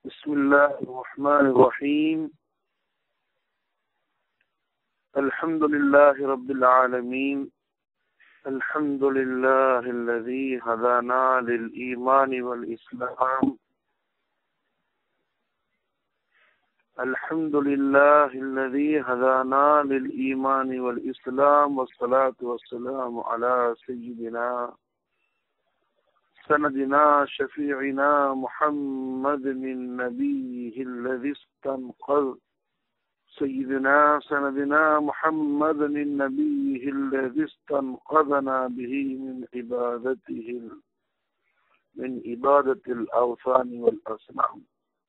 بسم الله الرحمن الرحيم الحمد لله رب العالمين الحمد لله الذي هدانا للإيمان والإسلام الحمد لله الذي هدانا للإيمان والإسلام والصلاة والسلام على سيدنا سندنا شفيعنا محمد من نبيه الذي استنقذ سيدنا سندنا محمد من نبيه الذي استنقذنا به من عبادته من عبادة الأوثان والأصنام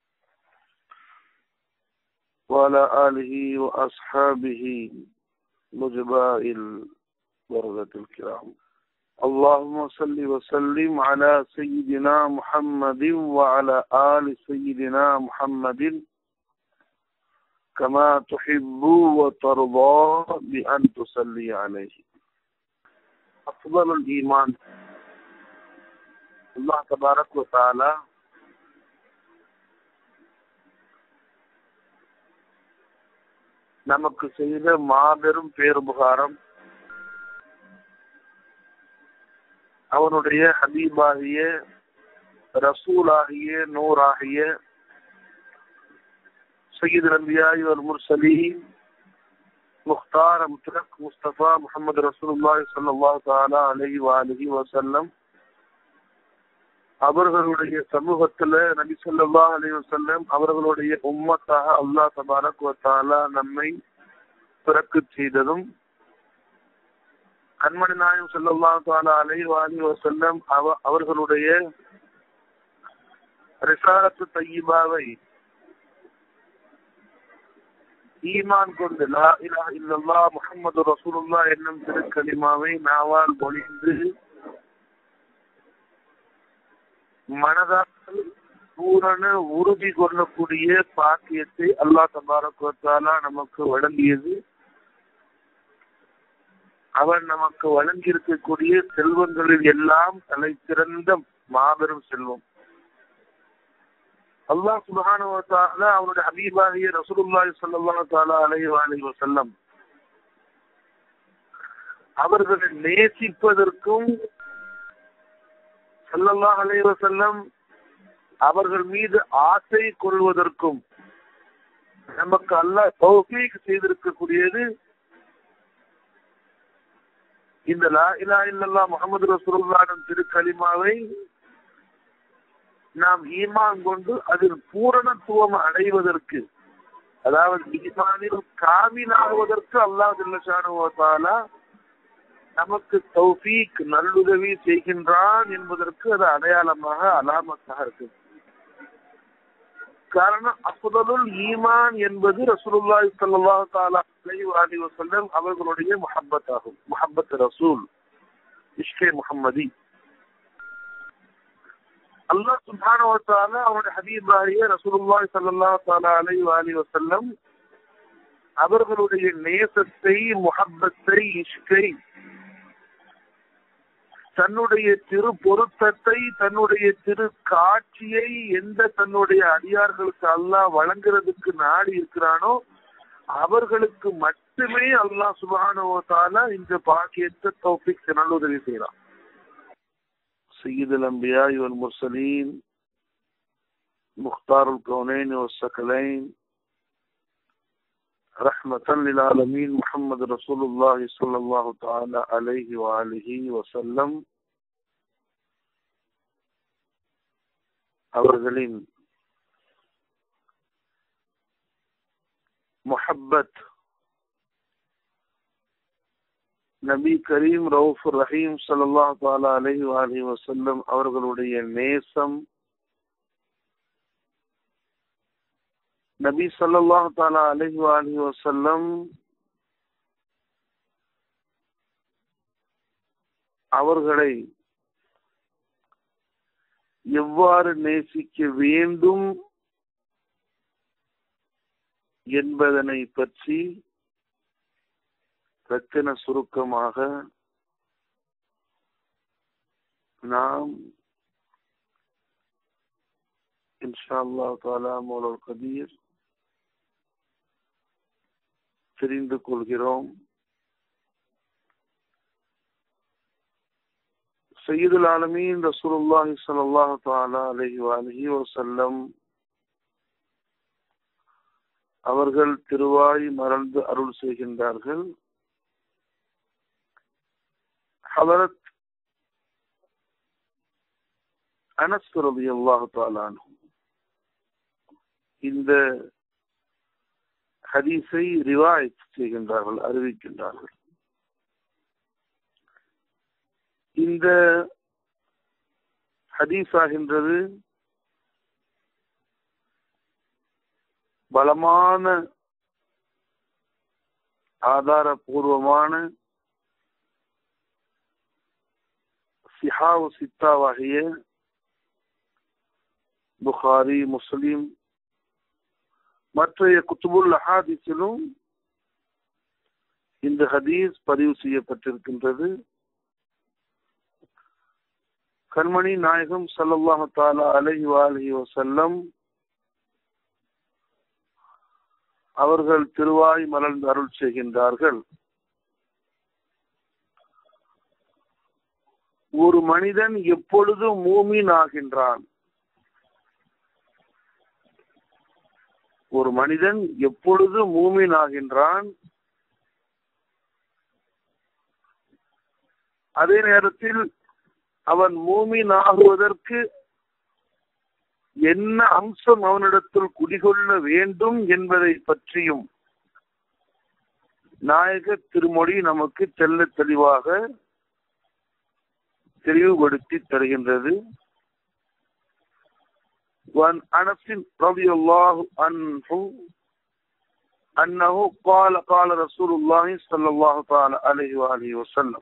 وعلى آله وأصحابه نجباء البرزة الكرام اللهم صل وسلم على سيدنا محمد وعلى آل سيدنا محمد كما تحب وترضى بأن تصلي عليه أفضل الإيمان الله تبارك وتعالى நமக்கு செய்த மாபெரும் பேருபகாரம் அவனுடைய ஹபீபாகிய ரசூலாகிய நூறாகிய سيد الأنبياء والمرسلين مختار مترك مصطفى محمد رسول الله صلى الله تعالى عليه وآله وسلم அவர்களுடைய சமூகத்துல நபி சொல்லா அலி வசல்லம் அவர்களுடைய உம்மத்தாக அல்லா தபாரக் வத்தாலா நம்மை பிறக்கு செய்ததும் கண்மணி நாயம் சொல்லல்லா தாலா அலை வாலி வசல்லம் அவ அவர்களுடைய ரிசாலத்து தையிபாவை ஈமான் கொண்டு லா இலா இல்லல்லா முகமது ரசூலுல்லா என்னும் திருக்கலிமாவை நாவால் மொழிந்து மனதால் பூரண உறுதி கொள்ளக்கூடிய பாக்கியத்தை அல்லா தபாரத்தாலா நமக்கு வழங்கியது அவன் நமக்கு வழங்கியிருக்கக்கூடிய செல்வங்களில் எல்லாம் தலை சிறந்த மாபெரும் செல்வம் அல்லாஹ் சுபஹானுவத்தால அவனுடைய ஹபீபாகிய ரசூலுல்லாஹி ஸல்லல்லாஹு தஆலா அலைஹி வஸல்லம் வஸல்லம் அவர்களை நேசிப்பதற்கும் ஸல்லல்லாஹு அலைஹி வஸல்லம் அவர்கள் மீது ஆசை கொள்வதற்கும் நமக்கு அல்லாஹ் தௌஃபீக் செய்திருக்கக்கூடியது இந்த லா இலா இல்லல்லா முகமது ரசூலுல்லாஹின் திருக்கலிமாவை நாம் ஈமான் கொண்டு அதில் பூரணத்துவம் அடைவதற்கு அதாவது ஈமானில் காமிலாகுவதற்கு அல்லாஹ் ஜல்லஷானுவத்தாலா நமக்கு தௌஃபீக் நல்லுதவி செய்கின்றான் என்பதற்கு அது அடையாளமாக அலாமத்தாக இருக்கு காரணம் அப்புதலுல் ஈமான் என்பது ரசூலுல்லாஹி ஸல்லல்லாஹு தஆலா அலைஹி வஸல்லம் வஸல்லம் அவர்களுடைய முஹப்பத் ஆகும் முஹப்பத் ரசூல் இஷ்கே முஹம்மதி அல்லாஹ் சுப்ஹானஹு வ தஆலா அவருடைய ஹபீபாகிய ரசூலுல்லாஹி ஸல்லல்லாஹு தஆலா அலைஹி வஸல்லம் வஸல்லம் அவர்களுடைய நேசத்தை முஹப்பத்தை இஷ்கை தன்னுடைய திரு பொருத்தத்தை தன்னுடைய திரு காட்சியை எந்த தன்னுடைய அடியார்களுக்கு அல்லாஹ் வழங்குறதுக்கு நாடி இருக்கிறானோ அவர்களுக்கு மட்டுமே அல்லாஹ் சுபானுவத்தால இந்த பாக்கியத்தை தௌபிக் நல்லுதவி செய்யறான் سيد الأنبياء والمرسلين مختار الكونين والثقلين رحمة للعالمين محمد رسول الله صلى الله تعالى عليه وآله وسلم அவர்களின் முஹப்பத் நபி கரீம் ரவுஃப் ரஹீம் சல்லாஹ் தாலா அலஹி அலி வசல்லம் அவர்களுடைய நேசம் நபி சல்லாஹ் தாலா அலஹி அலி வசல்லம் அவர்களை எவ்வாறு நேசிக்க வேண்டும் என்பதனை பற்றி ரத்தின சுருக்கமாக நாம் இன்ஷா அல்லாஹ் தாலா மௌலல் கபீர் தெரிந்து கொள்கிறோம் சையீதுல் ஆலமீன் ரசூலுல்லாஹி ஸல்லல்லாஹு தஆலா அலைஹி வஸல்லிஹி வஸல்லம் அவர்கள் திருவாய் மறந்து அருள் செய்கின்றார்கள் ஹலரத் அனஸ் ரலியல்லாஹு தஆலா அன்ஹு இந்த ஹதீஸை ரிவாயத் செய்கின்றார்கள் அறிவிக்கின்றார்கள் இந்த ஹதீஸ் ஆகின்றது பலமான ஆதாரபூர்வமான சிஹாவு சித்தாவாகிய புகாரி முஸ்லிம் மற்றைய குத்துபுல் அஹாதிஸிலும் இந்த ஹதீஸ் பதிவு செய்யப்பட்டிருக்கின்றது கண்மணி நாயகம் சல்லல்லாஹு தாலா அலஹி அலஹி வசல்லம் அவர்கள் திருவாய் மலர்ந்து அருள் செய்கின்றார்கள் ஒரு மனிதன் எப்பொழுதும் மூமின் ஆகின்றான் ஒரு மனிதன் எப்பொழுது மூமின் ஆகின்றான் அதே நேரத்தில் அவன் மூமின் ஆகுவதற்கு என்ன அம்சம் அவனிடத்தில் குடிகொள்ள வேண்டும் என்பதை பற்றியும் நாயக திருமொழி நமக்கு தெல்ல தெளிவாக தெளிவுபடுத்தி தருகின்றது وعن أنس رضي الله عنه أنه قال قال رسول الله صلى الله تعالى عليه وآله وسلم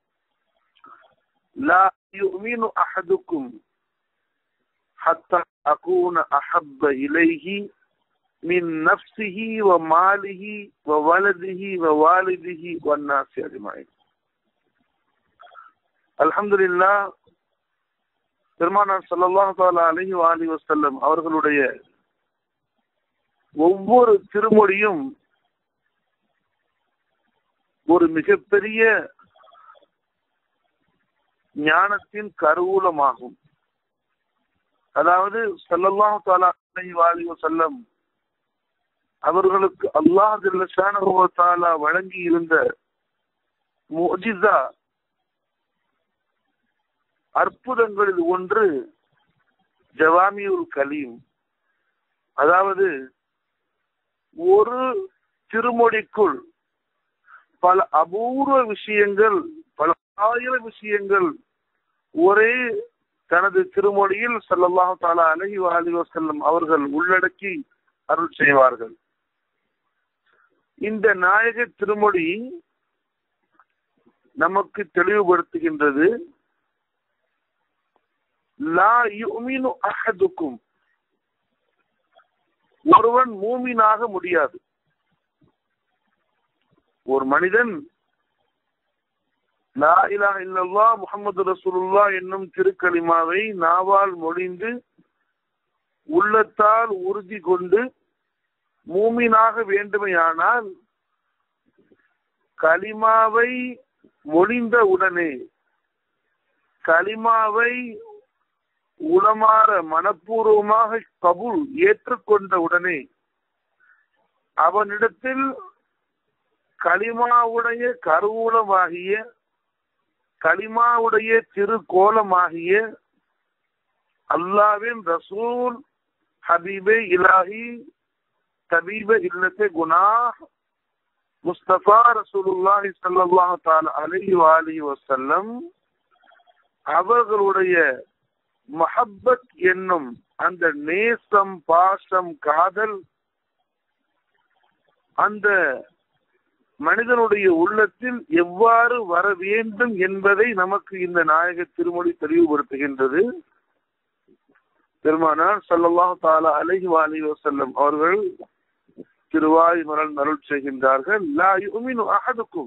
لا يؤمن أحدكم حتى أكون أحب إليه من نفسه وماله وولده ووالده والناس أجمعين الحمد لله பெருமானார் சல்லாஹ் தாலா அலஹி அலி வசல்லம் அவர்களுடைய ஒவ்வொரு திருமொழியும் ஒரு மிகப்பெரிய ஞானத்தின் கருவூலமாகும் அதாவது சல்லல்லாஹு தாலா அலஹி அலி வசல்லம் அவர்களுக்கு அல்லாஹ் தாலா வழங்கி இருந்த முஜிசா அற்புதங்களில் ஒன்று ஜவாமியுல் கலீம் அதாவது ஒரு திருமொழிக்குள் பல அபூர்வ விஷயங்கள் பல ஆயிரம் விஷயங்கள் ஒரே தனது திருமொழியில் சல்லல்லாஹு தாலா அலஹி அலி வசல்லம் அவர்கள் உள்ளடக்கி அருள் செய்வார்கள் இந்த நாயக திருமொழி நமக்கு தெளிவுபடுத்துகின்றது லா யுமினு அஹதுக்கும் ஒருவன் மூமினாக முடியாது ஒரு மனிதன் லா இலாஹ இல்லல்லா முகமது ரசூலுல்லா என்னும் திருக்கலிமாவை நாவால் மொழிந்து உள்ளத்தால் உறுதி கொண்டு மூமினாக வேண்டுமையானால் கலிமாவை மொழிந்த உடனே கலிமாவை உளமாற மனப்பூர்வமாக கபூல் ஏற்றுக்கொண்ட உடனே அவனிடத்தில் களிமாவுடைய கருவூலமாகிய களிமாவுடைய திருக்கோலமாகிய அல்லாவின் ரசூல் ஹபீபே இலாஹி தபீப இல்லத்தை குனா முஸ்தபா ரசூலுல்லாஹி ஸல்லல்லாஹு தஆலா அலைஹி வஆலிஹி வஸல்லம் அவர்களுடைய மஹப்பத் என்னும் அந்த நேசம் பாசம் காதல் அந்த மனிதனுடைய உள்ளத்தில் எவ்வாறு வர வேண்டும் என்பதை நமக்கு இந்த நாயக திருமொழி தெளிவுபடுத்துகின்றது பெருமானார் சல்லல்லாஹு தாலா அலைஹி வாலி வசல்லம் அவர்கள் திருவாய் மரல் அருள் செய்கின்றார்கள் லா யுமினு அஹதுக்கும்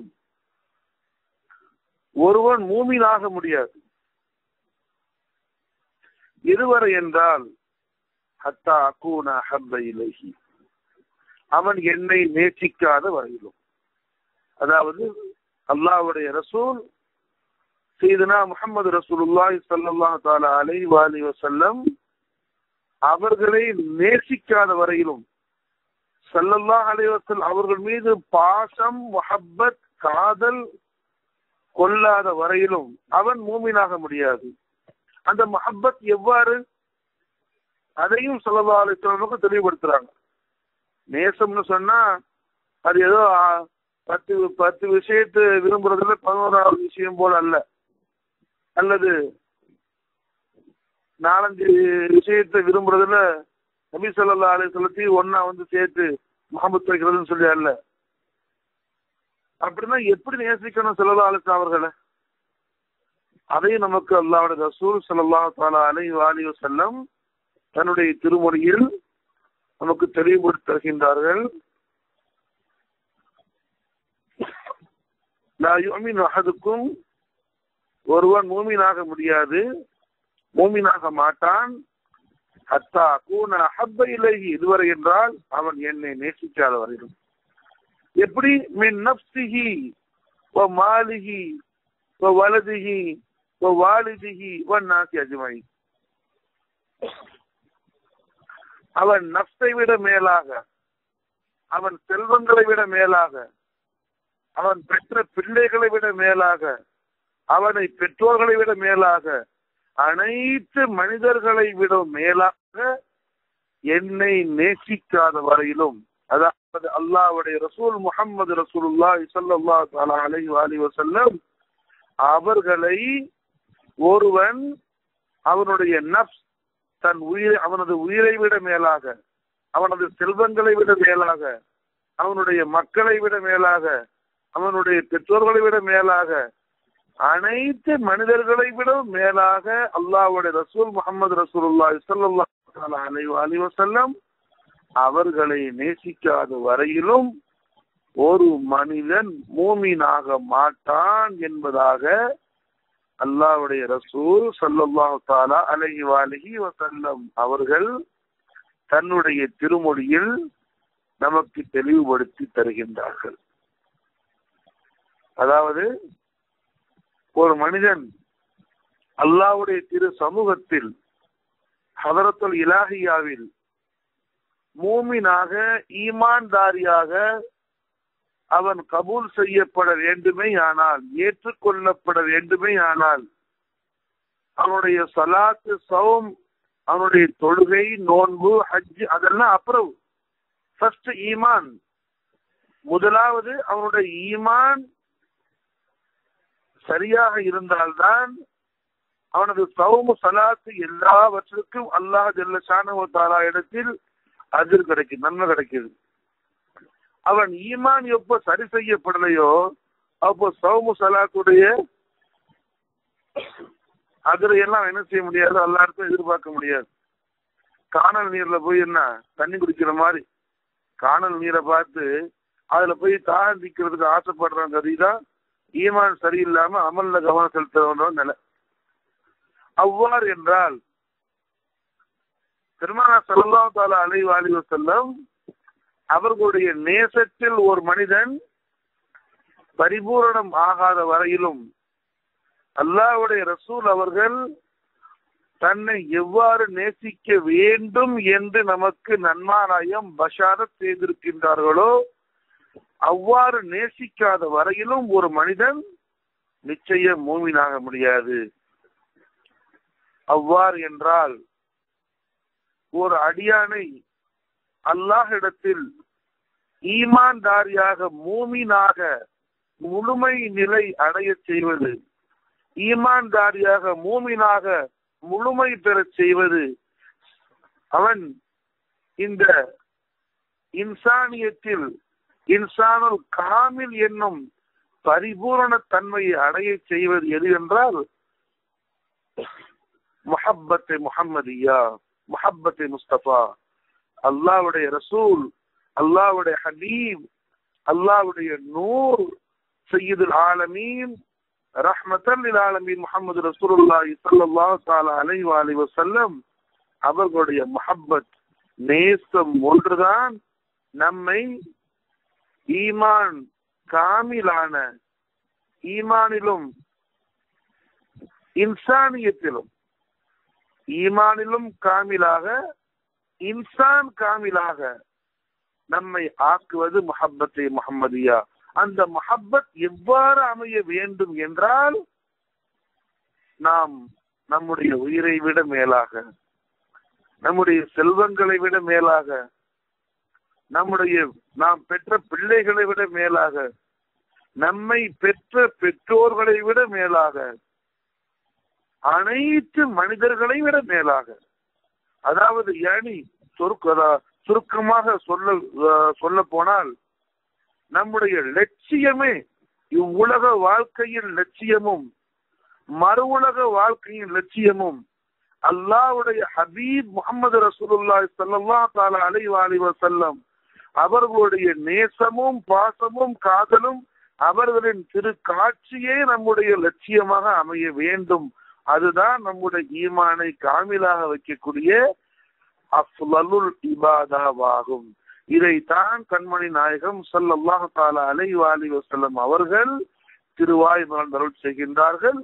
ஒருவன் மூமினாக முடியாது இருவரை என்றால் ஹத்தா அக்கூன ஹப்ப இலகி அவன் என்னை நேசிக்காத வரையிலும் அதாவது அல்லாஹ்வுடைய ரசூல் சீதனா முகமது ரசூலுல்லாஹி ஸல்லல்லாஹு தஆலா அலைஹி வஆலிஹி வஸல்லம் அவர்களை நேசிக்காத வரையிலும் ஸல்லல்லாஹு அலைஹி வஸல்லம் அவர்கள் மீது பாசம் முஹப்பத் காதல் கொள்ளாத வரையிலும் அவன் மூமினாக முடியாது அந்த முஹப்பத் எவ்வாறு அதையும் ஸல்லல்லாஹு அலைஹி வஸல்லம் தெளிவுபடுத்துறாங்க நேசம்னு சொன்னா அது ஏதோ ஆ, பத்து பத்து விஷயத்தை விரும்புறதுல பதினோராவது விஷயம் போல அல்ல அல்லது நாலஞ்சு விஷயத்தை விரும்புறதுல நபி ஸல்லல்லாஹு அலைஹி வஸல்லத்தையும் ஒண்ணா வந்து சேர்த்து முகமது வைக்கிறதுன்னு சொல்லி அல்ல அப்படின்னா எப்படி நேசிக்கணும் ஸல்லல்லாஹு அலைஹி வஸல்லம் அவர்களை அதையும் நமக்கு அல்லாஹ்வுடைய ரசூல் ஸல்லல்லாஹு தஆலா அலைஹி வஆலிஹி வஸல்லம் தன்னுடைய திருமொழியில் நமக்கு தெளிவுபடுத்தி தருகின்றார்கள் லா யுமின் அஹதுக்கும் ஒருவன் மூமினாக முடியாது மூமினாக மாட்டான் ஹத்தா கூன ஹப்ப இலகி இதுவரை என்றால் அவன் என்னை நேசிக்காத வரையிலும் எப்படி மின் நப்சிஹி வ மாலிஹி வ வலதிஹி வ வாலிதிஹி வ நாசி அஜ்மை அவன் நப்சை விட மேலாக அவன் செல்வங்களை விட மேலாக அவன் பெற்ற பிள்ளைகளை விட மேலாக அவனை பெற்றோர்களை விட மேலாக அனைத்து மனிதர்களை விட மேலாக என்னை நேசிக்காத வரையிலும் அதாவது அல்லாஹ்வுடைய ரசூல் முஹம்மது ரசூலுல்லாஹி ஸல்லல்லாஹு தஆலா அலைஹி வஆலிஹி வஸல்லம் அவர்களை ஒருவன் அவனுடைய நப்ஸ் தன் உயிரை அவனது உயிரை விட மேலாக அவனது செல்வங்களை விட மேலாக அவனுடைய மக்களை விட மேலாக அவனுடைய பெற்றோர்களை விட மேலாக அனைத்து மனிதர்களை விட மேலாக அல்லாஹ்வுடைய ரசூல் முகமது ரசூலுல்லாஹி ஸல்லல்லாஹு தஆலா அலைஹி வஆலிஹி வஸல்லம் அவர்களை நேசிக்காத வரையிலும் ஒரு மனிதன் மூமினாக மாட்டான் என்பதாக அல்லாஹ்வுடைய ரசூல் ஸல்லல்லாஹு தஆலா அலைஹி வஆலிஹி வஸல்லம் அவர்கள் தன்னுடைய திருமொழியில் நமக்கு தெளிவுபடுத்தி தருகின்றார்கள் அதாவது ஒரு மனிதன் அல்லாஹ்வுடைய திரு சமூகத்தில் ஹதரத்துல் இலாஹியாவில் மூமினாக ஈமான்தாரியாக அவன் கபூல் செய்யப்பட வேண்டுமே ஆனால் ஏற்றுக்கொள்ளப்பட வேண்டுமே ஆனால் அவனுடைய சலாத்து சௌம் அவனுடைய தொழுகை நோன்பு ஹஜ் அதெல்லாம் அப்புறம் ஃபர்ஸ்ட் ஈமான் முதலாவது அவனுடைய ஈமான் சரியாக இருந்தால்தான் அவனது சௌமு சலாத்து எல்லாவற்றுக்கும் அல்லாஹ் ஜல்ல ஷானவத்தாலா இடத்தில் அதிர் கிடைக்கும் நன்மை கிடைக்குது அவன் ஈமான் எப்ப சரி செய்யப்படலையோ அப்போ சௌமு சலாத்துடைய அதிர எல்லாம் என்ன செய்ய முடியாது எல்லாருக்கும் எதிர்பார்க்க முடியாது காணல் நீர்ல போய் என்ன தண்ணி குடிக்கிற மாதிரி காணல் நீரை பார்த்து அதுல போய் தாழ்ந்திக்கிறதுக்கு ஆசைப்படுறாங்க அதுதான் ஈமான் சரியில்லாம அமல்ல கவனம் செலுத்துறவனோ நிலை அவ்வாறு என்றால் பெருமானா சல்லல்லாஹு தஆலா அலைஹி வஆலிஹி வஸல்லம் அவர்களுடைய நேசத்தில் ஒரு மனிதன் பரிபூரணம் ஆகாத வரையிலும் அல்லாஹ்வுடைய ரசூல் அவர்கள் தன்னை எவ்வாறு நேசிக்க வேண்டும் என்று நமக்கு நன்மாராயம் பஷாரத் செய்திருக்கின்றார்களோ அவ்வாறு நேசிக்காத வரையிலும் ஒரு மனிதன் நிச்சயம் மூமினாக முடியாது அவ்வாறு என்றால் ஒரு அடியானை அல்லாஹிடத்தில் ஈமான்தாரியாக மூமினாக முழுமை நிலை அடைய செய்வது ஈமான்தாரியாக மூமினாக முழுமை பெறச் செய்வது அவன் இந்த இன்சானியத்தில் இன்சானுல் காமில் என்னும் பரிபூரண தன்மையை அடைய செய்வது எது என்றால் முஹப்பத்தை முஹம்மதியா முஹப்பத்தை முஸ்தபா அல்லாவுடைய ரசூல் அல்லாவுடைய ஹலீம் அல்லாவுடைய நூர் சையீதுல் ஆலமீன் ரஹ்மத்தல் லில் ஆலமீன் முஹம்மது ரசூலுல்லாஹி ஸல்லல்லாஹு தஆலா அலைஹி வஸல்லம் அவர்களுடைய முஹப்பத் நேசம் ஒன்றுதான் நம்மை ஈமான் காமிலான ஈமானிலும் இன்சானியத்திலும் ஈமானிலும் காமிலாக இன்சான் காமிலாக நம்மை ஆக்குவது முஹப்பத்தை முஹம்மதியா அந்த முஹப்பத் எவ்வாறு அமைய வேண்டும் என்றால் நாம் நம்முடைய உயிரை விட மேலாக நம்முடைய செல்வங்களை விட மேலாக நம்முடைய நாம் பெற்ற பிள்ளைகளை விட மேலாக நம்மை பெற்ற பெற்றோர்களை விட மேலாக அனைத்து மனிதர்களை விட மேலாக அதாவது ஏனி சுருக்க சுருக்கமாக சொல்ல சொல்ல போனால் நம்முடைய லட்சியமே இவ்வுலக வாழ்க்கையின் லட்சியமும் மறு உலக வாழ்க்கையின் லட்சியமும் அல்லாவுடைய ஹபீப் முகமது ரசூலுல்லா சல்லா தாலா அலை அலி வசல்லம் அவர்களுடைய நேசமும் பாசமும் காதலும் அவர்களின் திரு காட்சியே நம்முடைய லட்சியமாக அமைய வேண்டும் அதுதான் நம்முடைய ஈமானை காமிலாக வைக்கக்கூடிய அஃலலுல் இபாதாவாகும் இதைத்தான் கண்மணி நாயகம் சல்லல்லாஹு தாலா அலை அலி வசல்லம் அவர்கள் திருவாய் மலர்ந்தருள் செய்கின்றார்கள்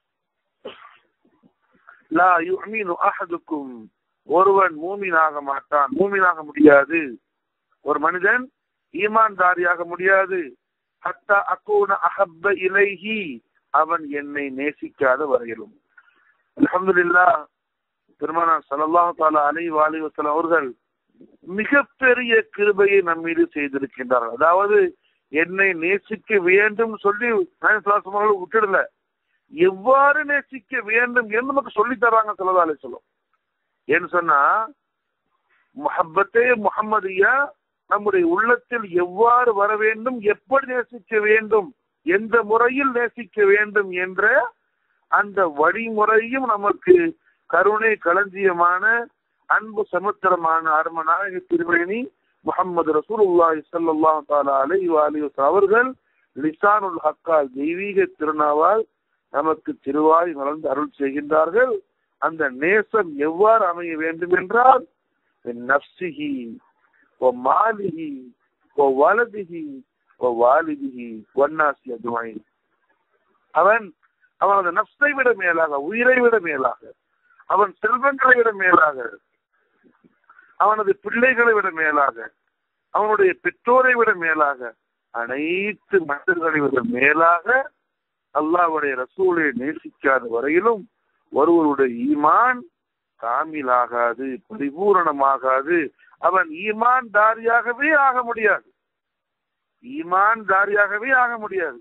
லா யுமினு அஹதுக்கும் ஒருவன் மூமினாக மாட்டான் மூமினாக முடியாது ஒரு மனிதன் ஈமான்தாரியாக முடியாது ஹத்தா அக்கூன அஹப்ப இலைஹி அவன் என்னை நேசிக்காத வரையிலும் அலமதுல்லா பெருமானா சல்லாஹு தாலா அலை வாலி வசலம் அவர்கள் மிகப்பெரிய கிருபையை நம் மீது செய்திருக்கின்றார்கள் அதாவது என்னை நேசிக்க வேண்டும் சொல்லி அவர்கள் விட்டுடல எவ்வாறு நேசிக்க வேண்டும் என்று நமக்கு சொல்லி தராங்க சொல்லதாலே சொல்லும் ஏன்னு சொன்னா முஹப்பத்தே முகம்மதியா நம்முடைய உள்ளத்தில் எவ்வாறு வர வேண்டும் எப்படி நேசிக்க வேண்டும் எந்த முறையில் நேசிக்க வேண்டும் என்ற அந்த வழிமுறையும் நமக்கு கருணை களஞ்சியமான அன்பு சமுத்திரமான அருமநாயக திருவேணி முகமது ரசூலுல்லாஹி ஸல்லல்லாஹு தஆலா அலைஹி வஸல்லம் அவர்கள் லிசானுல் ஹக்கால் தெய்வீக திருநாவால் நமக்கு திருவாய் மலர்ந்து அருள் செய்கின்றார்கள் அந்த நேசம் எவ்வாறு அமைய வேண்டும் என்றால் நப்சிஹி ஓ மாலிஹி ஓ வலதிஹி ஓ வாலிதிஹி ஒன்னாசி அதுவாய் அவன் அவனது நப்சை விட மேலாக உயிரை விட மேலாக அவன் செல்வங்களை விட மேலாக அவனது பிள்ளைகளை விட மேலாக அவனுடைய பெற்றோரை விட மேலாக அனைத்து மனிதர்களை விட மேலாக அல்லாவுடைய ரசூலை நேசிக்காத வரையிலும் ஒருவருடைய ஈமான் காமிலாகாது பரிபூரணமாகாது அவன் ஈமான் தாரியாகவே ஆக முடியாது ஈமான் தாரியாகவே ஆக முடியாது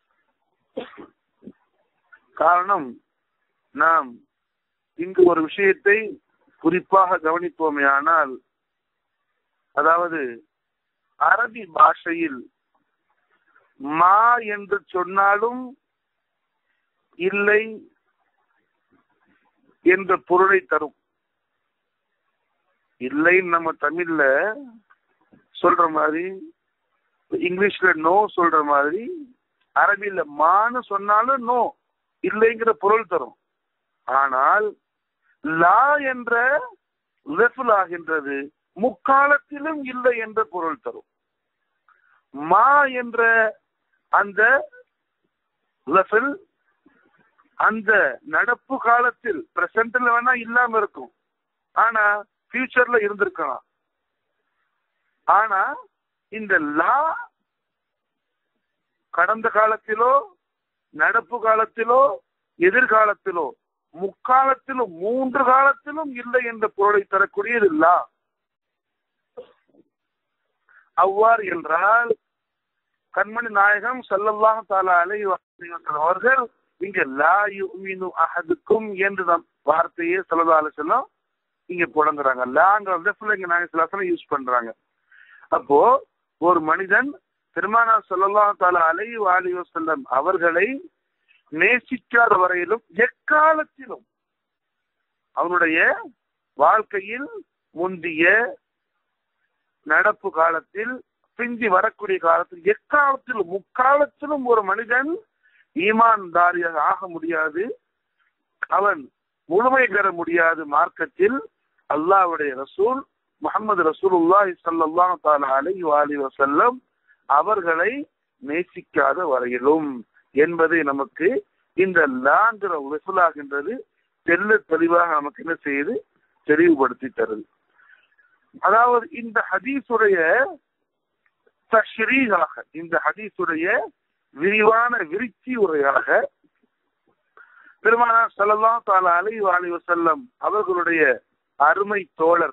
காரணம் நாம் இங்கு ஒரு விஷயத்தை குறிப்பாக கவனிப்போமே ஆனால் அதாவது அரபி பாஷையில் மா என்று சொன்னாலும் இல்லை என்ற பொருளை தரும் இல்லைன்னு நம்ம தமிழ்ல சொல்ற மாதிரி இங்கிலீஷ்ல நோ சொல்ற மாதிரி அரபியில மான்னு சொன்னாலும் நோ இல்லைங்கிற பொருள் தரும் ஆனால் லா என்ற லெஃபுல் ஆகின்றது முக்காலத்திலும் இல்லை என்ற பொருள் தரும் மா என்ற அந்த லெஃபில் அந்த நடப்பு காலத்தில் பிரசன்ட்ல வேணா இல்லாம இருக்கும் ஆனா ஃபியூச்சர்ல இருந்திருக்கலாம் ஆனா இந்த லா கடந்த காலத்திலோ நடப்பு காலத்திலோ எதிர்காலத்திலோ முக்காலத்திலும் மூன்று காலத்திலும் இல்லை என்ற பொருளை தரக்கூடியது லா அவ்வாறு என்றால் கண்மணி நாயகம் சல்லல்லாஹு தாலா அலை அவர்கள் இங்க லா யுமினு அஹதுக்கும் என்று நம் வார்த்தையே சல்லா அலி செல்லம் இங்க புழங்குறாங்க லாங்கிற லெஃப்ட்ல இங்க நாயகம் யூஸ் பண்றாங்க அப்போ ஒரு மனிதன் பெருமானா சொல்லல்லா தாலா அலை வாலி வசல்லம் அவர்களை நேசிக்காத வரையிலும் எக்காலத்திலும் அவனுடைய வாழ்க்கையில் முந்திய நடப்பு காலத்தில் பிந்தி வரக்கூடிய காலத்தில் எக்காலத்திலும் முக்காலத்திலும் ஒரு மனிதன் ஈமான்தாரியாக ஆக முடியாது அவன் முழுமை பெற முடியாது மார்க்கத்தில் அல்லாஹ்வுடைய ரசூல் முகமது ரசூலுல்லாஹி ஸல்லல்லாஹு தஆலா அலைஹி வஆலிஹி வஸல்லம் அவர்களை நேசிக்காத வரையிலும் என்பதை நமக்கு இந்த லாங்கிற விசுலாகின்றது தெல்ல தெளிவாக நமக்கு என்ன செய்யுது தெளிவுபடுத்தி தருது அதாவது இந்த ஹதீஸுடைய தஷ்ரீகாக இந்த ஹதீஸுடைய விரிவான விருத்தி உரையாக பெருமானார் ஸல்லல்லாஹு தஆலா அலைஹி வஆலிஹி வஸல்லம் அவர்களுடைய அருமை தோழர்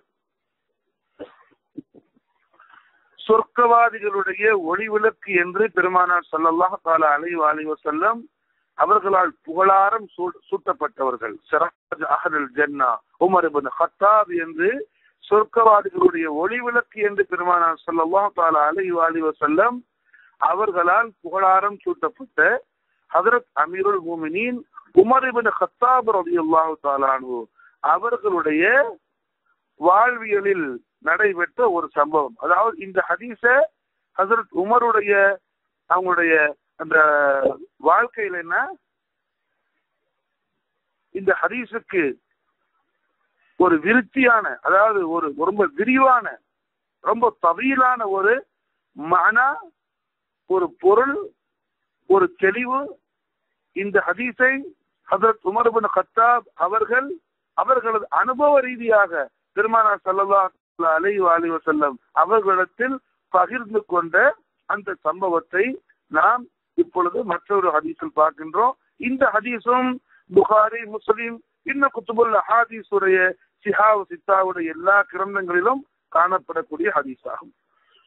சொர்க்கவாதிகளுடைய ஒளிவிளக்கு என்று பெருமானார் ஸல்லல்லாஹு தஆலா அலைஹி வஆலிஹி வஸல்லம் அவர்களால் புகழாரம் சூ- சூட்டப்பட்டவர்கள் சிராஜ் அஹ்லுல் ஜன்னா உமர் இப்னு ஹத்தாப் என்று சொர்க்கவாதிகளுடைய ஒளிவிளக்கு என்று பெருமானார் ஸல்லல்லாஹு தஆலா அலைஹி வஆலிஹி வஸல்லம் அவர்களால் புகழாரம் சூட்டப்பட்ட ஹஜரத் அமீருல் மூமினீன் உமர் இப்னு ஹத்தாப் ரலியல்லாஹு தஆலா அன்ஹு அவர்களுடைய வாழ்வியலில் நடைபெற்ற ஒரு சம்பவம் அதாவது இந்த ஹதீஸ ஹசரத் உமருடைய அவங்களுடைய அந்த வாழ்க்கையில என்ன இந்த ஹதீஸுக்கு ஒரு விருத்தியான அதாவது ஒரு ரொம்ப விரிவான ரொம்ப தவீலான ஒரு மனா ஒரு பொருள் ஒரு தெளிவு இந்த ஹதீஸை ஹசரத் உமர் பின் கத்தாப் அவர்கள் அவர்களது அனுபவ ரீதியாக பெருமானார் ஸல்லல்லாஹு அலைஹி வஸல்லம் வஸல்லம் அவர்களிடத்தில் பகிர்ந்து கொண்ட அந்த சம்பவத்தை நாம் இப்பொழுது மற்றொரு ஹதீஸில் பார்க்கின்றோம் இந்த ஹதீஸும் புகாரி முஸ்லிம் இன்னும் குத்துபுல் ஹாதீஸ் உடைய சிஹாவு சித்தாவுடைய எல்லா கிரந்தங்களிலும் காணப்படக்கூடிய ஹதீஸ் ஆகும்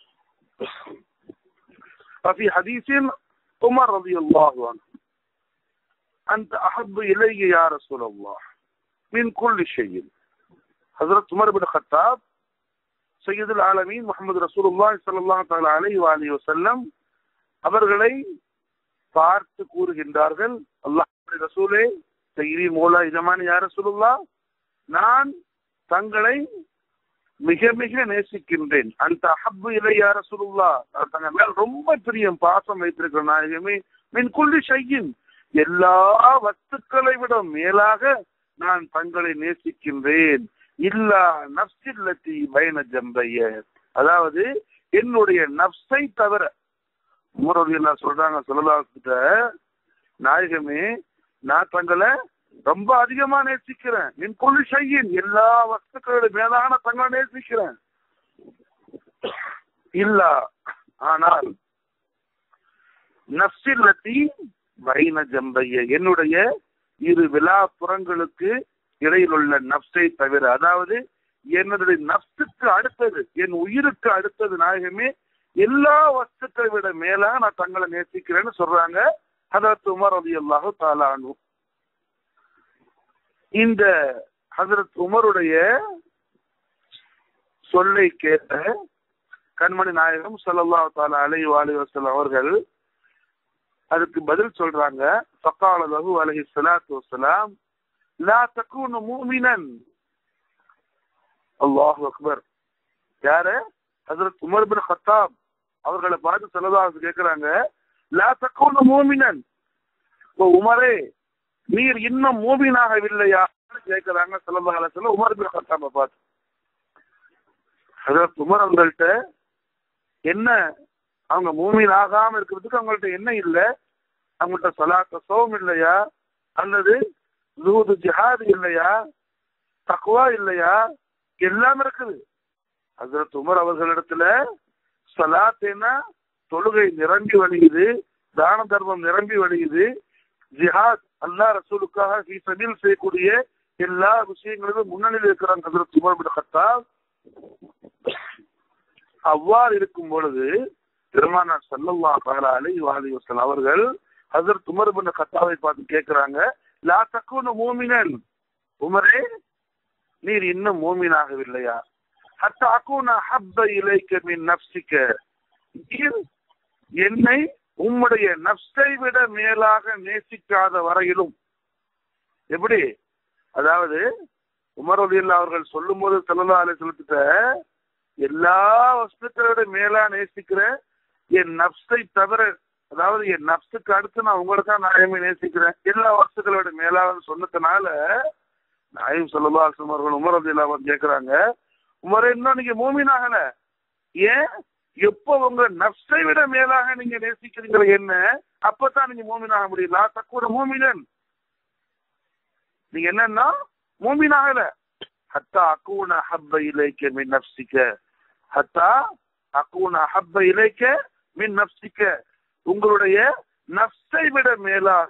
وفي حديث عمر رضي الله عنه أنت أحب إلي يا رسول الله من كل شيء حضرت عمر بن الخطاب سيد العالمين محمد رسول الله صلى الله تعالى عليه وآله وسلم அவர்களை பார்த்து கூறுகின்றார்கள் அல்லாஹ் ரசூலே சைரி மோலா இதமான் யார் ரசூலுல்லா நான் தங்களை மிக மிக நேசிக்கின்றேன் அந்த அஹப்பு இலை யார் ரசூலுல்லா நான் தங்க மேல் ரொம்ப பிரியம் பாசம் வைத்திருக்கிற நாயகமே மின் குள்ளி செய்யின் எல்லா வஸ்துக்களை விட மேலாக நான் தங்களை நேசிக்கின்றேன் இல்லா நப்சில்லத்தி பயன ஜம்பைய அதாவது என்னுடைய நப்சை தவிர உமரவியெல்லாம் சொல்றாங்க சொல்லலாக்கிட்ட நாயகமே நான் தங்களை ரொம்ப அதிகமா நேசிக்கிறேன் என் கொள்ளு செய்யின் எல்லா வஸ்துக்களோட மேலான தங்களை நேசிக்கிறேன் இல்ல ஆனால் நப்சில்லத்தி வைன ஜம்பைய என்னுடைய இரு விழாப்புறங்களுக்கு இடையில் உள்ள நப்சை தவிர அதாவது என்னுடைய நப்சுக்கு அடுத்தது என் உயிருக்கு அடுத்தது நாயகமே எல்லா வஸ்துக்களை விட மேலா நான் தங்களை நேசிக்கிறேன்னு சொல்றாங்க ஹதரத் உமர் அலி அல்லாஹு தாலானு இந்த ஹசரத் உமருடைய சொல்லை கேட்ட கண்மணி நாயகம் ஸல்லல்லாஹு தஆலா அலைஹி வஸல்லம் வஸல்லம் அவர்கள் அதுக்கு பதில் சொல்றாங்க ஃபகால லஹு அலைஹி ஸலாத்து வஸலாம் லா தகுனு முஃமினன் அல்லாஹு அக்பர் யாரு ஹஜரத் உமர் பின் ஹத்தாப் அவர்களை பார்த்து ஸல்லல்லாஹு கேக்குறாங்க லா தகுனு முஃமினன் ஓ உமரே நீர் இன்னும் மூமினாகவில்லையா கேட்கிறாங்க ஸல்லல்லாஹு அலைஹி வஸல்லம் உமர் பின் ஹத்தாபை பார்த்து ஹஜரத் உமர் அவங்கள்ட்ட என்ன அவங்க மூமின் ஆகாம இருக்கிறதுக்கு அவங்கள்ட்ட என்ன இல்ல அவங்கள்ட்ட சலாத்த சோம் இல்லையா அல்லது ஜூது ஜிஹாது இல்லையா தக்குவா இல்லையா எல்லாம் இருக்குது ஹசரத் உமர் அவர்களிடத்துல சலாத்தேனா தொழுகை நிரம்பி வழியுது தான தர்மம் நிரம்பி வழியுது ஜிஹாத் அல்லா ரசூலுக்காக ஃபீ சபீல் செய்யக்கூடிய எல்லா விஷயங்களிலும் முன்னணியில் இருக்கிறாங்க ஹசரத் உமர் பின் கத்தாப் அவ்வாறு இருக்கும் பொழுது பெருமானார் சல்லல்லா தஆலா அலைஹி வஸல்லம் அவர்கள் ஹஜரத் உமர் பின் கத்தாவை பார்த்து கேட்கிறாங்க லா தக்குனு மூமினன் உமரே நீர் இன்னும் மூமினாகவில்லையா ஹத்த அகுன ஹப்ப இலைக்க மின் நப்சிக்க நீர் என்னை உம்முடைய நப்சை விட மேலாக நேசிக்காத வரையிலும் எப்படி அதாவது உமர் அலில்லா அவர்கள் சொல்லும் போது சல்லா அலி சொல்லிட்ட எல்லா வஸ்துக்களோட மேலா நேசிக்கிற என் நப்சை தவிர அதாவது என் நப்சுக்கு அடுத்து நான் உங்களை தான் நியாயமே நேசிக்கிறேன் எல்லா வஸ்துக்களோட மேலான்னு சொன்னதுனால நாயும் சொல்லலா அவர்கள் உமர் ரதி அவர் கேட்கிறாங்க உமரே இன்னும் நீங்க மூமின் ஆகல ஏன் எப்போ உங்க நப்சை விட மேலாக நீங்க நேசிக்கிறீங்க என்ன அப்பதான் நீங்க மூமின் ஆக முடியல தக்கூட மூமினன் நீங்க என்னன்னா மூமின் ஆகல ஹத்தா அக்கூன ஹப்ப இலைக்க மின் நப்சிக்க ஹத்தா அக்கூன ஹப்ப இலைக்க மின் நப்சிக்க உங்களுடைய நப்சை விட மேலாக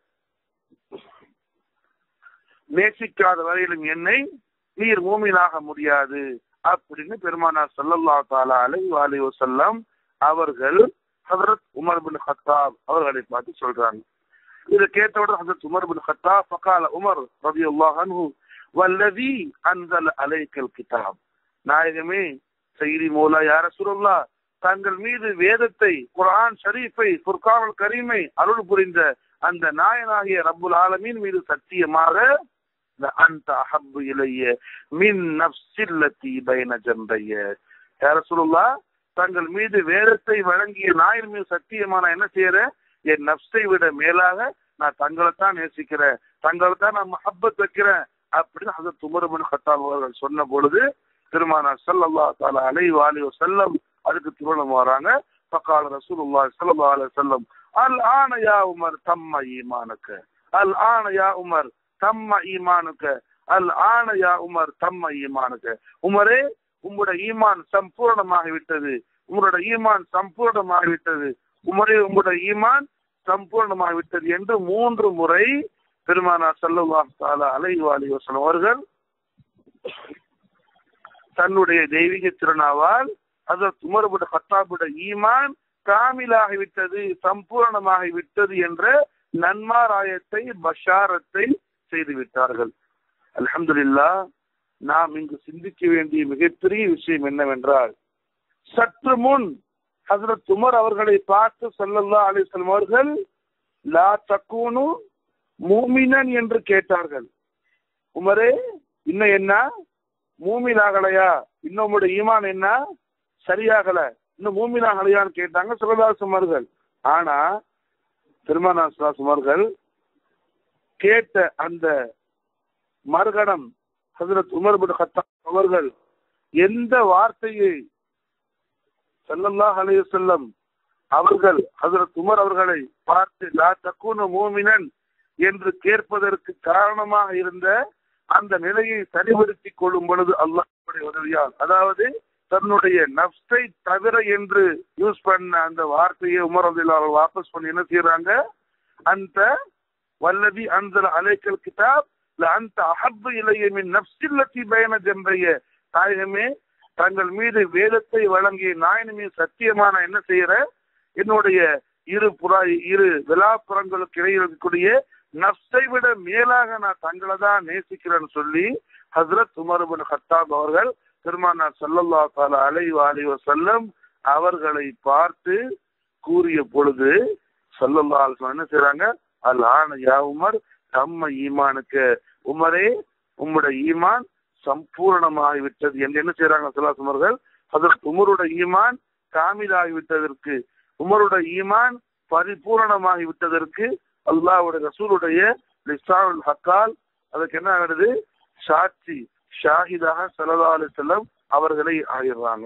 நேசிக்காத வரையிலும் என்னை நீர் மூமினாக முடியாது அப்படின்னு பெருமானார் சல்லல்லா தாலா அலை வாலி வசல்லம் அவர்கள் ஹதரத் உமர் பின் ஹத்தாப் அவர்களை பார்த்து சொல்றாங்க இதை கேட்டவுடன் ஹதரத் உமர் பின் ஹத்தாப் ஃபகால உமர் ரவி அல்லாஹ் அன்ஹு வல்லதி அன்சல் அலைக்கல் கிதாப் நாயகமே செய்தி மூலா யார சுருல்லா தங்கள் மீது வேதத்தை குரான் ஷரீஃபை புர்கானல் கரீமை அருள் புரிந்த அந்த நாயனாகிய ரப்புல் ஆலமீன் மீது சத்தியமாக அந்த அஹப்பு இலைய மின் நப்சில்லத்தி பைன ஜம்பைய யார சுருல்லா தங்கள் மீது வேதத்தை வழங்கிய நாயின் மீது சத்தியமான என்ன செய்யறேன் என் நப்சை விட மேலாக நான் தங்களைத்தான் நேசிக்கிறேன் தங்களை தான் நான் மஹப்பத் வைக்கிறேன் அப்படின்னு ஹசரத் உமர் பின் கத்தாப் அவர்கள் சொன்ன பொழுது திருமானார் சல்லல்லா தாலா அலை வாலி செல்லம் அதுக்கு திருமணம் வராங்க பக்கால ரசூலுல்லாஹி ஸல்லல்லாஹு அலைஹி வஸல்லம் அல் ஆன யா உமர் தம்ம ஈமானுக்கு அல் ஆன யா உமர் தம்ம ஈமானுக்கு அல் ஆன யா உமர் தம்ம ஈமானுக்கு உமரே உங்களுடைய ஈமான் சம்பூர்ணமாகி விட்டது உங்களுடைய ஈமான் சம்பூர்ணமாகி விட்டது உமரே உங்களுடைய ஈமான் சம்பூர்ணமாகி விட்டது என்று மூன்று முறை பெருமானார் சல்லுல்லாஹ் தாலா அலைஹி அலைஹி வஸல்லம் அவர்கள் தன்னுடைய தெய்வீக திருநாவால் அதற்கு உமர்புட ஹத்தாபுட ஈமான் காமிலாகிவிட்டது சம்பூர்ணமாகி விட்டது என்ற நன்மாராயத்தை பஷாரத்தை செய்து விட்டார்கள் அலமதுல்லா நாம் இங்கு சிந்திக்க வேண்டிய மிகப்பெரிய விஷயம் என்னவென்றால் சற்று முன் ஹசரத் உமர் அவர்களை பார்த்து சொல்லல்லா அலிஸ்லம் அவர்கள் லா தக்கூனு மூமினன் என்று கேட்டார்கள் உமரே இன்னும் என்ன மூமின் ஆகலையா இன்னும் உங்களுடைய ஈமான் என்ன சரியாகல இன்னும் மூமின் ஆகலையான்னு கேட்டாங்க சுகதாசம் அவர்கள் ஆனா திருமணாசுவாசம் அவர்கள் கேட்ட அந்த மறுகணம் ஹசரத் உமர் பின் ஹத்தா அவர்கள் எந்த வார்த்தையை சல்லல்லாஹ் அலைய செல்லம் அவர்கள் ஹசரத் உமர் அவர்களை பார்த்து லா தக்கூன மூமினன் என்று கேட்பதற்கு காரணமாக இருந்த அந்த நிலையை சரிபடுத்திக் கொள்ளும் பொழுது அல்லாஹுடைய உதவியால் அதாவது தன்னுடைய நப்சை தவிர என்று யூஸ் பண்ண அந்த வார்த்தையை உமர் அவர்கள் வாபஸ் பண்ணி என்ன செய்யறாங்க அந்த வல்லதி அந்த அலைக்கல் கிதாப் அந்த அஹப்பு இலையமின் நப்சில்லத்தி பயண ஜென்றைய தாயகமே தங்கள் மீது வேதத்தை வழங்கிய நாயன் மீது சத்தியமான என்ன செய்யற என்னுடைய இரு புறா இரு விழாப்புறங்களுக்கு இடையில் இருக்கக்கூடிய நப்சை விட மேலாக நான் தங்களை தான் நேசிக்கிறேன்னு சொல்லி ஹசரத் உமர் பின் ஹத்தாப் அவர்கள் பெருமானார் சல்லல்லா தாலா அலை வாலி வசல்லம் அவர்களை பார்த்து கூறிய பொழுது சல்லல்லா என்ன செய்யறாங்க அல் ஆன யா உமர் தம்ம ஈமானுக்கு உமரே உம்முடைய ஈமான் சம்பூர்ணமாகி விட்டது என்று என்ன செய்யறாங்க சல்லாஸ் உமர்கள் அதற்கு உமருடைய ஈமான் காமிலாகி விட்டதற்கு உமருடைய ஈமான் பரிபூரணமாகி விட்டதற்கு அல்லாவுடைய ரசூலுடைய லிசாவுல் ஹக்கால் அதுக்கு என்ன ஆகுது சாட்சி ஷாஹிதாக சல்லா அலி செல்லம் அவர்களை ஆகிடுறாங்க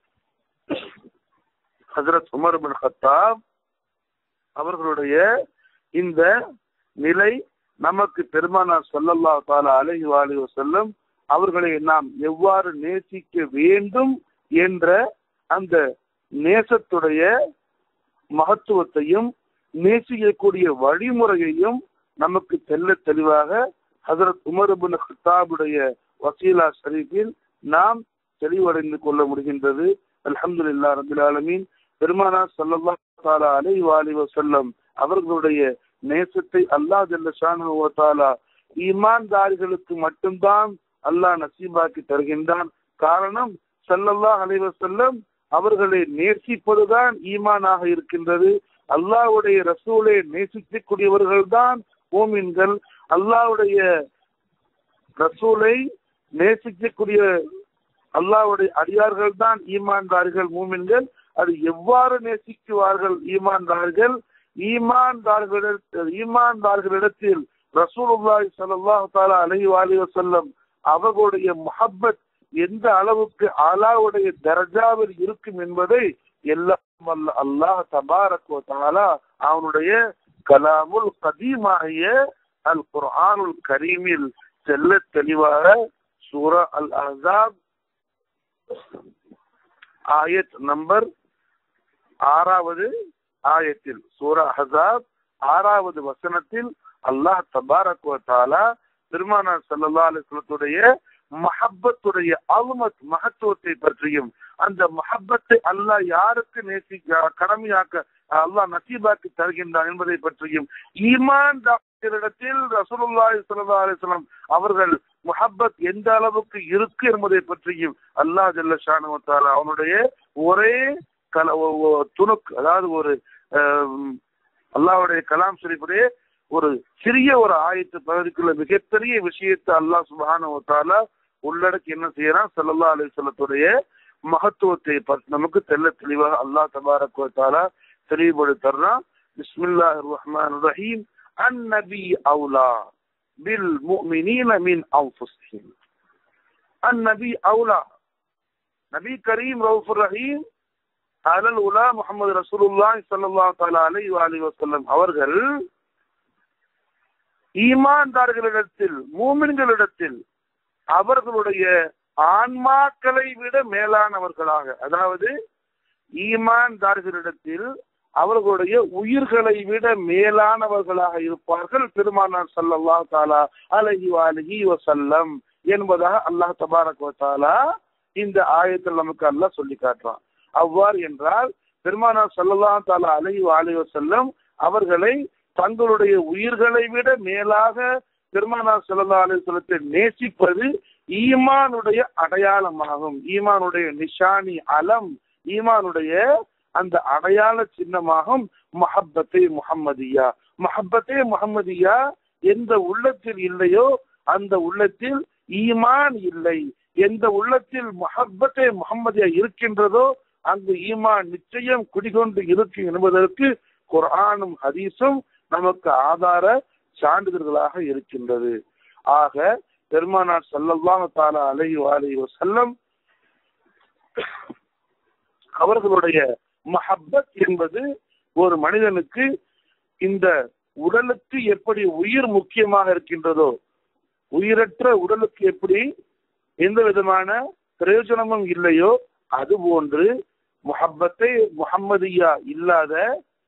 ஹசரத் உமர் பின் ஹத்தாப் அவர்களுடைய இந்த நிலை நமக்கு பெருமானார் சொல்லல்லா தாலா அலஹி வாலி செல்லம் அவர்களை நாம் எவ்வாறு நேசிக்க வேண்டும் என்ற அந்த நேசத்துடைய மகத்துவத்தையும் நேசிக்கக்கூடிய வழிமுறையையும் நமக்கு தெல்ல தெளிவாக ஹசரத் உமர்பின் ஹிதாபுடைய வசீலா ஷரீஃபில் நாம் தெளிவடைந்து கொள்ள முடிகின்றது அலமது இல்லா ரபில் ஆலமீன் பெருமானா சல்லல்லா தாலா அலை வாலி வசல்லம் அவர்களுடைய நேசத்தை அல்லாஹ் ஜல்லா ஈமான்தாரிகளுக்கு மட்டும்தான் அல்லாஹ் நசீபாக்கி தருகின்றான் காரணம் சல்லல்லாஹ் அலைவசல்லம் அவர்களை நேசிப்பதுதான் ஈமானாக இருக்கின்றது அல்லாஹ்வுடைய ரசூலை நேசிக்கக்கூடியவர்கள் தான் ஓமின்கள் அல்லாஹ்வுடைய ரசூலை நேசிக்கக்கூடிய அல்லாஹ்வுடைய அடியார்கள் தான் ஈமான்தார்கள் மூமின்கள் அது எவ்வாறு நேசிக்குவார்கள் ஈமான்தார்கள் ஈமான்தார்களிட ஈமான்தார்களிடத்தில் ரசூலுல்லாஹி ஸல்லல்லாஹு தஆலா அலைஹி வஆலிஹி வஸல்லம் அவர்களுடைய முஹப்பத் எந்த அளவுக்கு அல்லாஹ்வுடைய தர்ஜாவில் இருக்கும் என்பதை எல்லாம் வல்ல அல்லாஹ் தபாரக் வ தஆலா அவனுடைய கலாமுல் கதீமாகிய அல் குர்ஆனுல் கரீமில் செல்ல தெளிவாக சூரா அல் அஹ்ஸாப் ஆயத் நம்பர் ஆறாவது ஆயத்தில் சூரா அஹ்ஸாப் ஆறாவது வசனத்தில் அல்லாஹ் தபாரக் வ தஆலா பெருமானார் ஸல்லல்லாஹு அலைஹி வஸல்லத்துடைய மஹப்பத்துடைய அல்மத் மகத்துவத்தை பற்றியும் அந்த மஹப்பத்தை அல்லாஹ் யாருக்கு நேசி கடமையாக்க அல்லாஹ் நசீபாக்கி தருகின்றான் என்பதை பற்றியும் ஈமான் டாக்டரிடத்தில் ரசூலுல்லாஹி ஸல்லல்லாஹு அலைஹி வஸல்லம் அவர்கள் முஹப்பத் எந்த அளவுக்கு இருக்கு என்பதை பற்றியும் அல்லாஹ் ஜல்ல ஷானு தஆலா அவனுடைய ஒரே கல துணுக்கு அதாவது ஒரு அல்லாஹ்வுடைய கலாம் ஷரீஃபுடைய ஒரு சிறிய ஒரு ஆயத்து பகுதிக்குள்ள மிகப்பெரிய விஷயத்தை அல்லாஹ் சுபஹான தாலா உள்ளடக்கி என்ன செய்யறான் சல்லல்லா அலி சொல்லத்துடைய மகத்துவத்தை நமக்கு தெல்ல தெளிவாக அல்லாஹ் தபாரக் தாலா தெளிவுபடுத்துறான் பிஸ்மில்லாஹ் ரஹ்மான் ரஹீம் அன் நபி அவுலா பில் முஃமினீன மின் அன்ஃபுஸிஹிம் அன் நபி அவுலா நபி கரீம் ரவுஃபுர் ரஹீம் அலல் உலா முகமது ரசூலுல்லாஹி ஸல்லல்லாஹு தஆலா அலைஹி வஸல்லம் வஸல்லம் அவர்கள் ஈமான்தார்களிடத்தில் மூமின்களிடத்தில் அவர்களுடைய ஆன்மாக்களை விட மேலானவர்களாக அதாவது ஈமான்தார்களிடத்தில் அவர்களுடைய உயிர்களை விட மேலானவர்களாக இருப்பார்கள் பெருமானார் சல்லல்லா தாலா அலஹி அலஹி வசல்லம் என்பதாக அல்லாஹ் தபாரக் தாலா இந்த ஆயத்தில் நமக்கு அல்லாஹ் சொல்லி காட்டுறான் அவ்வாறு என்றால் பெருமானார் சல்லல்லா தாலா அலஹி அலி வசல்லம் அவர்களை தங்களுடைய உயிர்களை விட மேலாக பெருமானார் சல்லா அலிஸ்வலத்தை நேசிப்பது ஈமானுடைய அடையாளமாகும் ஈமானுடைய நிஷானி அலம் ஈமானுடைய அந்த அடையாள சின்னமாகும் மஹப்பத்தே முஹம்மதியா மஹப்பத்தே முஹம்மதியா எந்த உள்ளத்தில் இல்லையோ அந்த உள்ளத்தில் ஈமான் இல்லை எந்த உள்ளத்தில் மஹப்பத்தே முகம்மதியா இருக்கின்றதோ அங்கு ஈமான் நிச்சயம் குடிகொண்டு இருக்கும் என்பதற்கு குர்ஆனும் ஹதீஸும் நமக்கு ஆதார சான்றிதழ்களாக இருக்கின்றது ஆக பெருமானார் சல்லல்லாஹு தாலா அலைஹி அலைஹி வஸல்லம் அவர்களுடைய மஹப்பத் என்பது ஒரு மனிதனுக்கு இந்த உடலுக்கு எப்படி உயிர் முக்கியமாக இருக்கின்றதோ உயிரற்ற உடலுக்கு எப்படி எந்த விதமான பிரயோஜனமும் இல்லையோ அது போன்று முஹப்பத்தை முஹம்மதியா இல்லாத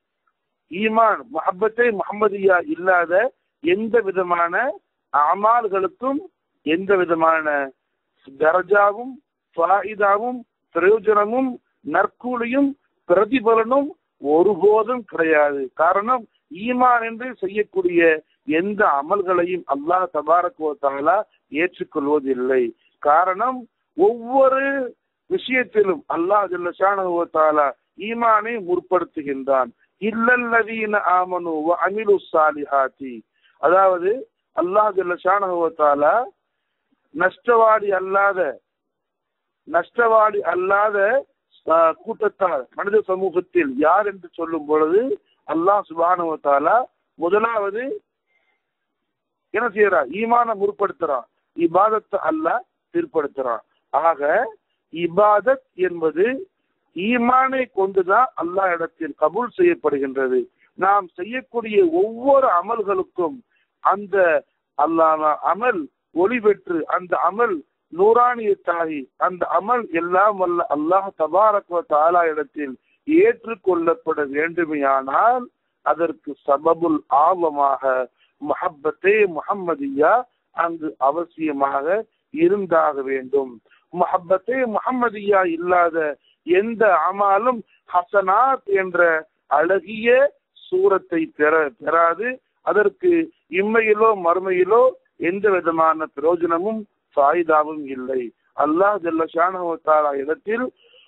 ஈமான் முஹப்பத்தை முஹம்மதியா இல்லாத எந்த விதமான அமால்களுக்கும் எந்த விதமான தரஜாவும் ஃபாயிதாவும் பிரயோஜனமும் நற்கூலியும் பிரதிபலனும் ஒருபோதும் கிடையாது காரணம் ஈமான் என்று செய்யக்கூடிய எந்த அமல்களையும் அல்லாஹ் தபாரக்குவத்தாலா ஏற்றுக்கொள்வதில்லை காரணம் ஒவ்வொரு விஷயத்திலும் அல்லாஹ் ஜல்லஷானுவத்தாலா ஈமானை முற்படுத்துகின்றான் இல்லல்லதீன ஆமனு அமிலு சாலிஹாத்தி அதாவது அல்லாஹ் ஜல்லஷானுவத்தாலா நஷ்டவாடி அல்லாத நஷ்டவாடி அல்லாத கூட்டத்தார் மனித சமூகத்தில் யார் என்று சொல்லும் பொழுது அல்லாஹ் சுபானுவத்தாலா முதலாவது என்ன செய்யறான் ஈமான முற்படுத்துறான் இபாதத்தை அல்லாஹ் பிற்படுத்துறான் ஆக இபாதத் என்பது ஈமானை கொண்டுதான் அல்லாஹ் இடத்தில் கபூல் செய்யப்படுகின்றது நாம் செய்யக்கூடிய ஒவ்வொரு அமல்களுக்கும் அந்த அல்லாஹ் அமல் ஒளி பெற்று அந்த அமல் நூறானியத்தாகி அந்த அமல் எல்லாம் வல்ல அல்லாஹ் தபாரக்வ தாலா இடத்தில் ஏற்றுக்கொள்ளப்பட வேண்டுமையானால் அதற்கு சபபுல் ஆபமாக மஹப்பத்தே முஹம்மதியா அங்கு அவசியமாக இருந்தாக வேண்டும் மஹப்பத்தே முஹம்மதியா இல்லாத எந்த அமாலும் ஹசனாத் என்ற அழகிய சூரத்தை பெற பெறாது அதற்கு இம்மையிலோ மறுமையிலோ எந்த விதமான பிரயோஜனமும் சாயுதாவும் இல்லை அல்லாஹ் ஜல்லஷானுவத்தாலா இடத்தில்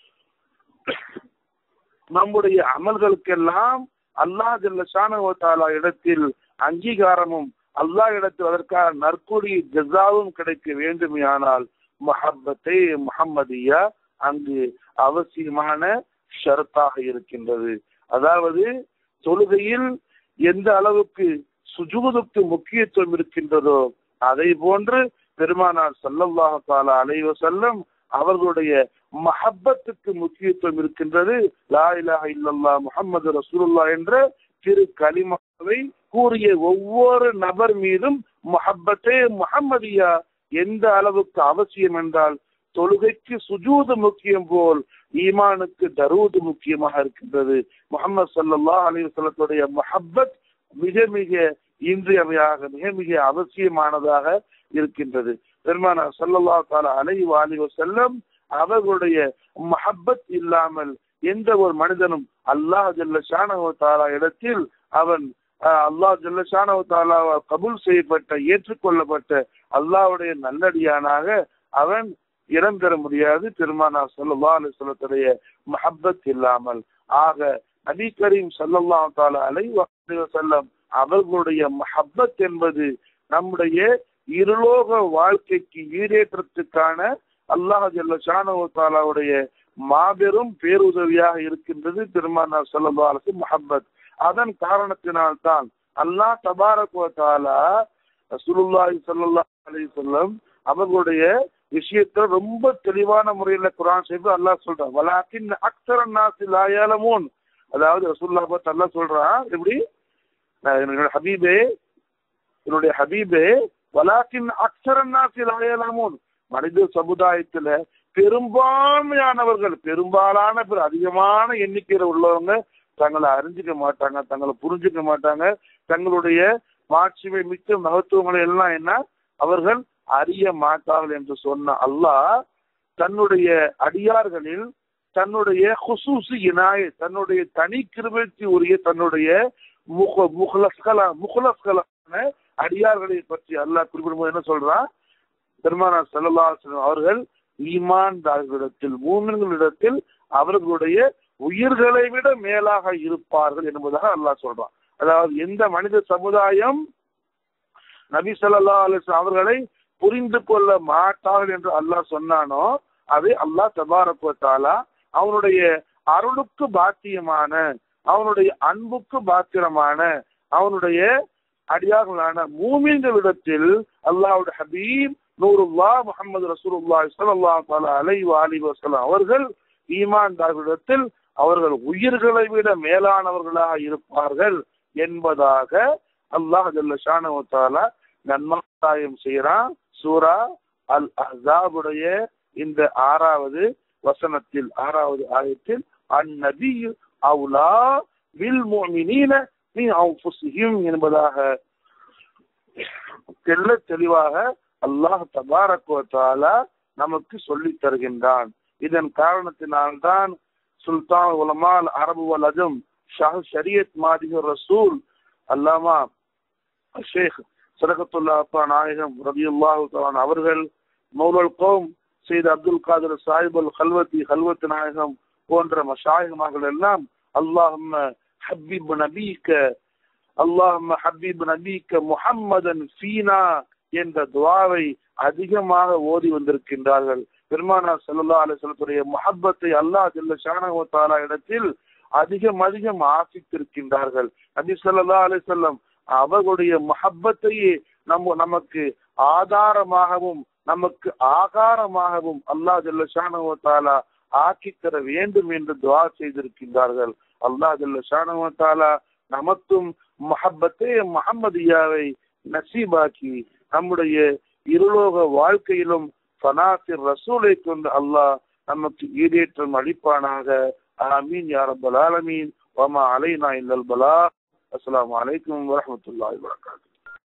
நம்முடைய அமல்களுக்கெல்லாம் அல்லாஹ் ஜல்லஷானுவத்தாலா இடத்தில் அங்கீகாரமும் அல்லாஹ் இடத்தில் அதற்கான நற்கொடி ஜசாவும் கிடைக்க வேண்டுமையானால் மஹப்பத்தே முஹம்மதியா அங்கு அவசியமான ஷரத்தாக இருக்கின்றது அதாவது தொழுகையில் எந்த அளவுக்கு சுஜூதுக்கு முக்கியத்துவம் இருக்கின்றதோ அதை போன்று பெருமானார் சல்லல்லாஹு தாலா அலைவ செல்லம் அவர்களுடைய மஹப்பத்துக்கு முக்கியத்துவம் இருக்கின்றது லா இலாஹ இல்லல்லா முஹம்மது ரசூலுல்லா என்ற திரு கலிமாவை கூறிய ஒவ்வொரு நபர் மீதும் மஹப்பத்தே முஹம்மதியா எந்த அளவுக்கு அவசியம் என்றால் தொழுகைக்கு சுஜூது முக்கியம் போல் ஈமானுக்கு தரூது முக்கியமாக இருக்கின்றது முகமது சல்லாஹ் அலிவசல்லத்துடைய மஹப்பத் மிக மிக இன்றியமையாக மிக மிக அவசியமானதாக இருக்கின்றது பெருமான சல்லல்லா தாலா அலை வாலி செல்லம் அவர்களுடைய மஹப்பத் இல்லாமல் எந்த ஒரு மனிதனும் அல்லாஹ் ஜல்ல ஷானவ தாலா இடத்தில் அவன் அல்லாஹ் ஜல்ல ஷானவ தாலா கபூல் செய்யப்பட்ட ஏற்றுக்கொள்ளப்பட்ட அல்லாஹ்வுடைய நல்லடியானாக அவன் இடம் பெற முடியாது பெருமானா சல்லா அலி சொல்லத்துடைய மஹப்பத் இல்லாமல் ஆக நபி கரீம் சல்லல்லா தாலா அலை செல்லம் அவர்களுடைய மஹப்பத் என்பது நம்முடைய இருலோக வாழ்க்கைக்கு ஈடேற்றத்துக்கான அல்லாஹ் ஜல்ல ஷானவ தாலாவுடைய மாபெரும் பேருதவியாக இருக்கின்றது பெருமானா சல்லா அலசி மஹப்பத் அதன் காரணத்தினால்தான் அல்லாஹ் தபாரக் தாலா ரசூலுல்லாஹி ஸல்லல்லாஹு அலைஹி வஸல்லம் அவர்களுடைய விஷயத்துல ரொம்ப தெளிவான முறையில குரான் செய்து அல்லாஹ் சொல்றான் வலாக்கின் அக்சர நாசி லாயாலமோன் அதாவது ரசூல்லா பார்த்து அல்லாஹ் சொல்றான் எப்படி என்னோட ஹபீபே என்னுடைய ஹபீபே வலாக்கின் அக்சர நாசி லாயாலமோன் மனித சமுதாயத்துல பெரும்பான்மையானவர்கள் பெரும்பாலான பேர் அதிகமான எண்ணிக்கையில உள்ளவங்க தங்களை அறிஞ்சிக்க மாட்டாங்க தங்களை புரிஞ்சுக்க மாட்டாங்க தங்களுடைய மாட்சிமை மிக்க மகத்துவங்களை எல்லாம் என்ன அவர்கள் அறிய மாட்டார்கள் என்று சொன்ன அல்லாஹ் தன்னுடைய அடியார்களில் தன்னுடைய ஹுசூசு இனாய தன்னுடைய தனி கிருபைக்கு உரிய தன்னுடைய முக முகலஸ்கலா முகலஸ்கலான அடியார்களை பற்றி அல்லாஹ் குறிப்பிடும்போது என்ன சொல்றான் பெருமானா சல்லா அவர்கள் ஈமான்தார்களிடத்தில் மூமின்களிடத்தில் அவர்களுடைய உயிர்களை விட மேலாக இருப்பார்கள் என்பதாக அல்லாஹ் சொல்றான் அதாவது எந்த மனித சமுதாயம் நபி சொல்லா அலிஸ்லாம் அவர்களை புரிந்து கொள்ள மாட்டார்கள் என்று அல்லாஹ் சொன்னானோ அதை அல்லாஹ் தபாரக்குவத்தாலா அவனுடைய அருளுக்கு பாத்தியமான அவனுடைய அன்புக்கு பாத்திரமான அவனுடைய அடியார்களான மூமின்களிடத்தில் அல்லாவுடைய ஹபீப் நூருல்லா முகமது ரசூலுல்லா சல்லா தாலா அலை அலி வசலாம் அவர்கள் ஈமான்தார்களிடத்தில் அவர்கள் உயிர்களை விட மேலானவர்களாக இருப்பார்கள் என்பதாக அல்லாஹ் ஷானவத்தாலா நன்மாயம் செய்யறான் சூரா அல் அசாபுடைய இந்த ஆறாவது வசனத்தில் ஆறாவது ஆயத்தில் அந்நபி அவுலா வில் மோமினீன நீ அவுஃபுசிஹிம் என்பதாக தெல்ல தெளிவாக அல்லாஹ் தபாரக்குவத்தாலா நமக்கு சொல்லி தருகின்றான் இதன் காரணத்தினால்தான் சுல்தான் உலமால் அரபு வல் அஜம் ஷாஹ் ஷரியத் மாதிக ரசூல் அல்லாமா ஷேக் சரகத்துல்லா அப்பா நாயகம் ரபியுல்லாஹு தலான் அவர்கள் மௌலல் கோம் செய்த அப்துல் காதர் சாஹிப் அல் ஹல்வத்தி ஹல்வத் நாயகம் போன்ற மஷாயகமார்கள் எல்லாம் அல்லாஹம் ஹபீப் நபீக்க அல்லாஹம் ஹபீப் நபீக்க முஹம்மதன் ஃபீனா என்ற துவாவை அதிகமாக ஓதி வந்திருக்கின்றார்கள் பெருமானா சல்லா அலிஸ்லத்துடைய மஹப்பத்தை அல்லாஹ் ஜல்ல ஷானகத்தாலா இடத்தில் அதிகம் அதிகம் ஆசித்திருக்கின்றார்கள் நபி சொல்லா அலிசல்லம் அவர்களுடைய மஹப்பத்தையே நம்ம நமக்கு ஆதாரமாகவும் நமக்கு ஆகாரமாகவும் அல்லாஹ் ஜல்ல ஷானகத்தாலா ஆக்கி தர வேண்டும் என்று துவா செய்திருக்கின்றார்கள் அல்லாஹ் ஜல்ல ஷானகத்தாலா நமக்கும் மஹப்பத்தே முகம்மதியாவை நசீபாக்கி நம்முடைய இருலோக வாழ்க்கையிலும் ஃபனாசிர் ரசூலை கொண்டு அல்லாஹ் நமக்கு ஈடேற்றம் அளிப்பானாக ஆமீன் யா ரப்பல் ஆலமீன் வமா அலைனா இல்லல் பலா அஸ்ஸலாமு அலைக்கும் வரஹ்மத்துல்லாஹி வபரகாத்துஹு